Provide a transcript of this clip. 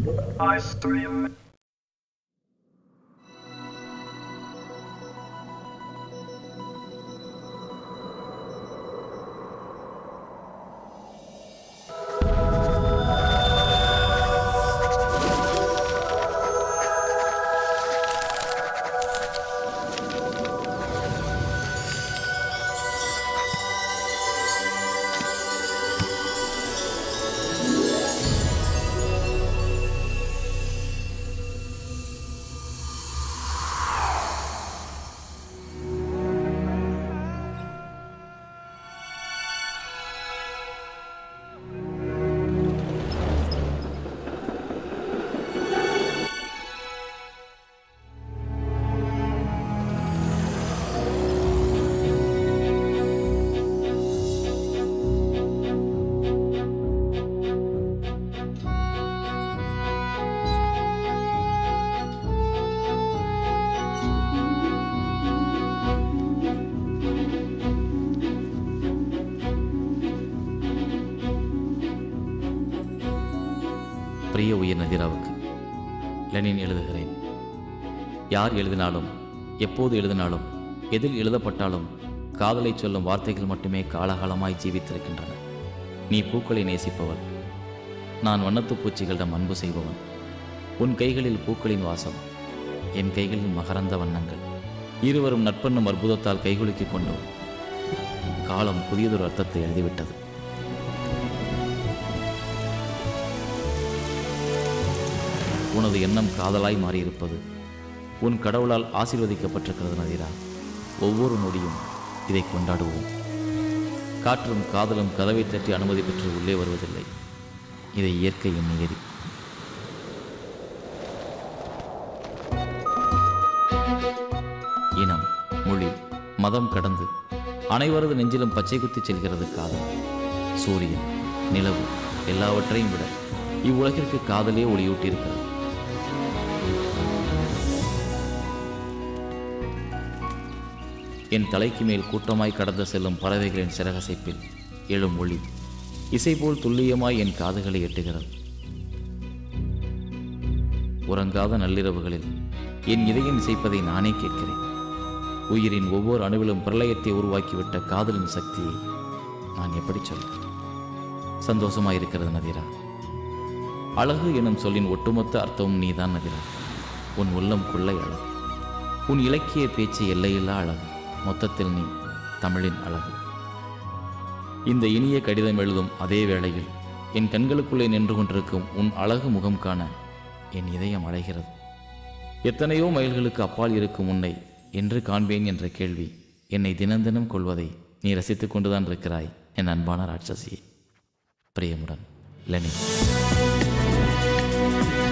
I stream. பிரிய உயிர் நதிராவுக்கு Lenin எழுதுகிறேன் யார் எழுதினாலும் எப்போது எழுதினாலும் எதில் எழுதப்பட்டாலும் காதலை சொல்லும் வார்த்தைகள் மட்டுமே காலகாலமாய் ஜீவித்திருக்கின்றன நீ பூக்களை நேசிப்பவள் நான் வண்ணத்துப் பூச்சிகளிடம் அன்பு செய்பவன் உன் கைகளில் பூக்களின் வாசம் என் கைகளில் மகரந்த வண்ணங்கள் இருவரும் நட்பெண்ணும் அற்புதத்தால் கைகுலுக்கிக் கொண்டோம் காலம் புதியதொரு அர்த்தத்தை எழுதிவிட்டது உனது எண்ணம் காதலாய் மாறியிருப்பது உன் கடவுளால் ஆசீர்வதிக்கப்பட்டிருக்கிறது நதிரா ஒவ்வொரு நொடியும் இதை கொண்டாடுவோம் காற்றும் காதலும் கதவை தட்டி அனுமதி பெற்று உள்ளே வருவதில்லை இதை இயற்கையின் நியதி இனம் மொழி மதம் கடந்து அனைவரது நெஞ்சிலும் பச்சை குத்திச் செல்கிறது காதல் சூரியன் நிலவு எல்லாவற்றையும் விட இவ்வுலகிற்கு காதலே ஒளியூட்டியிருக்கிறது என் தலைக்கு மேல் கூட்டமாய் கடந்து செல்லும் பறவைகளின் சிறகசைப்பில் எழும் ஒளி இசைபோல் துல்லியமாய் என் காதுகளை எட்டுகிறது உறங்காத நள்ளிரவுகளில் என் இதயம் இசைப்பதை நானே கேட்கிறேன் உயிரின் ஒவ்வொரு அணுவிலும் பிரளயத்தை உருவாக்கிவிட்ட காதலின் சக்தியை நான் எப்படி சொல்ல சந்தோஷமாயிருக்கிறது நதிரா அழகு எனும் சொல்லின் ஒட்டுமொத்த அர்த்தமும் நீதான் நதிரா உன் உள்ளம் கொள்ளை அழகு உன் இலக்கிய பேச்சு எல்லையில்லா அழகு மொத்தத்தில் நீ தமிழின் அழகு இந்த இனிய கடிதம் எழுதும் அதே வேளையில் என் கண்களுக்குள்ளே நின்று கொண்டிருக்கும் உன் அழகு முகம் காண என் இதயம் அழைகிறது எத்தனையோ மைல்களுக்கு அப்பால் இருக்கும் உன்னை என்று காண்பேன் என்ற கேள்வி என்னை தினம் தினம் கொள்வதை நீ ரசித்துக் கொண்டுதான் இருக்கிறாய் என் அன்பான ராட்சசியே பிரியமுடன் லெனின்